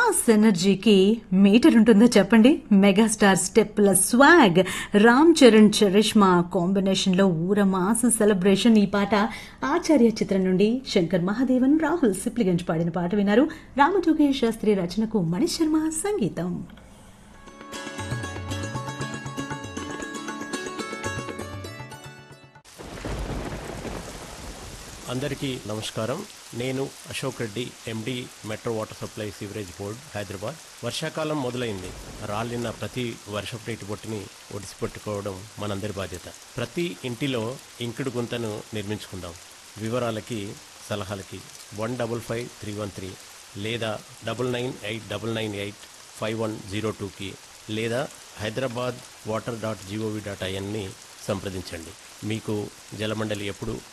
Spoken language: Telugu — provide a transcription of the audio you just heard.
మాస్ ఎనర్జీకి మీటర్ ఉంటుందో చెప్పండి మెగాస్టార్ స్టెప్ల swag Ram Charan charisma combination లో ఊర మాస్ సెలబ్రేషన్ ఈ పాట ఆచార్య చిత్రం నుండి శంకర్ మహాదేవన్ రాహుల్ సిప్లిగంజ్ పాడిన పాట విన్నారు రామజోగేష్ శాస్త్రి రచనకు మణిశర్మ సంగీతం అందరికీ నమస్కారం నేను Ashok Reddy M D metro water supply sewerage board Hyderabad వర్షాకాలం మొదలైంది రాలిన ప్రతి వర్షపు నీటి బొట్టుని ఒడిసిపెట్టుకోవడం మనందరి బాధ్యత ప్రతి ఇంటిలో ఇంకుడు గుంతను నిర్మించుకుందాం వివరాలకి సలహాలకి one double five three one three లేదా double nine eight double nine eight five one zero టూకి లేదా Hyderabad water dot G O V dot ఐఎన్ని సంప్రదించండి మీకు జలమండలి ఎప్పుడు